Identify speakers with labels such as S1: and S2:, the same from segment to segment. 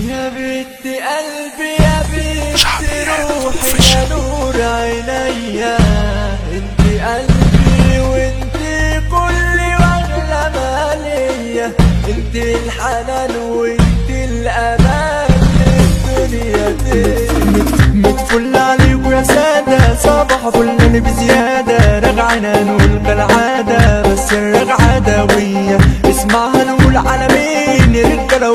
S1: يا بنت قلبي يا بنت روحي يا نور عينيا انت قلبي وانت كل واغلى ما ليا انت الحنان وانت الامان للدنيا دي متفل عليكوا يا سادة صباح فلان بزيادة رجعنا نقول كالعادة بس الرجعة دوية اسمعها نقول على مين رجالة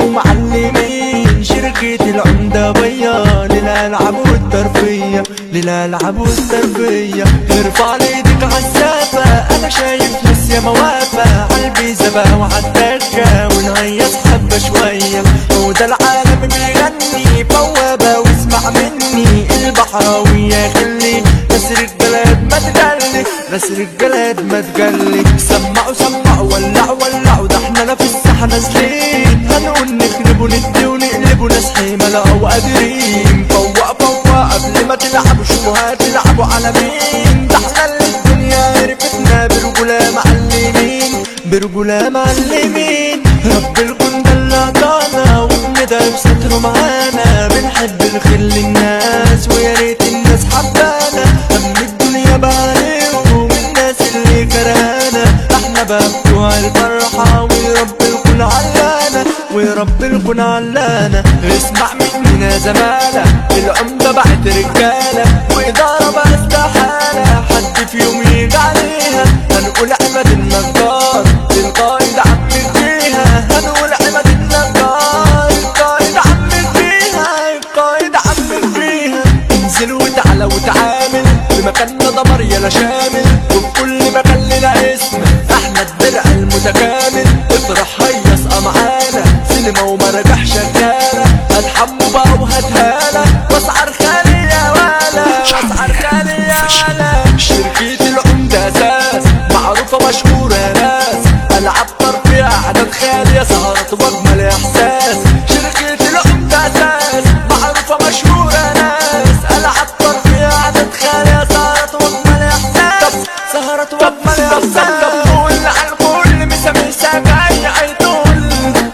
S1: ومعلمين شركة العمدة بيا للألعاب والترفية للألعاب والترفية ارفع ايدك عالسافة أنا شايف ناس يا موافة قلبي زبا وعالدكة ونهيص حبة شوية هو ده العالم بيغني بوابة واسمع مني البحراوية خلي ناس رجالات ما تجلي ناس رجالات ما تجلي سمعوا سمعوا ولعوا ولعوا ده احنا لا في الساحة نازلين هنقول نخرب وندي ونقلب وناس حملة او قادرين فوق فوق قبل ما تلعبوا شوفوا هتلعبوا على مين ده احنا اللي الدنيا عرفتنا برجولة معلمين برجولة معلمين رب الكون ده اللي عطانا وبندى بستره معانا بنحب الخير للناس ويا ريت الناس حبانا هم الدنيا بقى عليهم الناس اللي كرهانا احنا بقى بتوع الفرحة ورب الكون علانا ورب الكون علانا اسمع مننا زمالة العمدة بعت رجالة وإدارة بقى استحالة حد في يوم يجي عليها هنقول عماد النجار القائد عم فيها هنقول عماد النجار القائد عم فيها القائد عم فيها انزل وتعالى وتعامل في مكاننا دمر يلا شامل وفي كل مكان لنا اسم احنا الدرع المتكامل اطرح هيص معانا سينما ومراجح شغالة هتحموا بقى وهتهالة واسعار خالي يا ولا اسعار خالي يا ولا شركة العمدة اساس معروفة مشهورة يا ناس العاب ترفيه عدد خالية سهرات واجمل احساس شركة العمدة اساس معروفة مشهورة يا ناس العاب ترفيه عدد خالية سهرات واجمل احساس سهرات واجمل احساس قول على الكل مسامي سجاي عيطول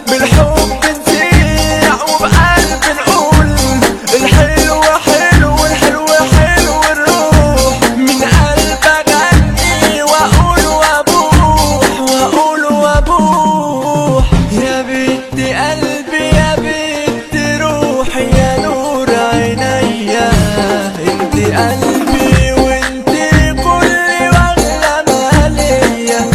S1: بالحب نسيع وبقلب نقول الحلو حلو والحلو حلو الروح من قلب اغني واقول وابوح واقول وابوح يا بنت قلبي يا بنت روحي يا نور عينيا انت قلبي وانت كل واغلى ما ليا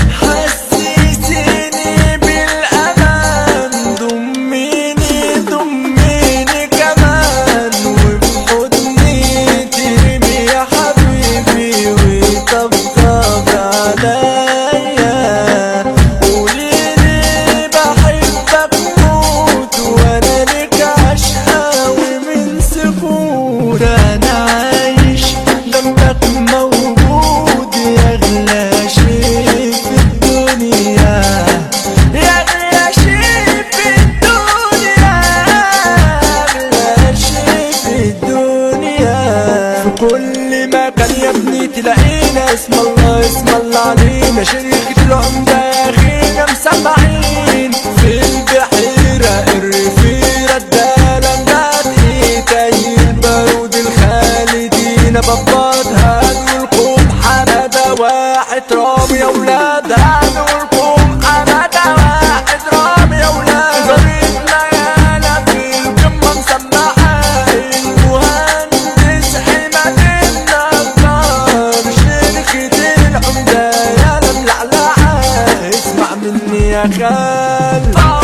S1: حسسيني بالامان ضميني ضميني كمان وفي حضني ترمي يا حبيبي وطبطب عليا قوليلي بحبك موت وانا لك عشقاوي من سكوت انا عايش جنبك موجود يا اغلى شيء في الدنيا يا اغلى شيء في الدنيا اغلى شيء في الدنيا في كل مكان يا ابني تلاقينا اسم الله اسم الله علينا شركة العمدة يا اخينا مسمعين في البحيرة الرفيرة الدالة مداد ايتي البارود الخالدين بابات هنقولكم حمادة واحد رامي يا ولاد هنقولكم حمادة واحد رامي يا ولاد زريتنا يالا في القمة مسمعة المهندس حماد النجار شركة العمدة يالا ملعلعة اسمع مني يا خال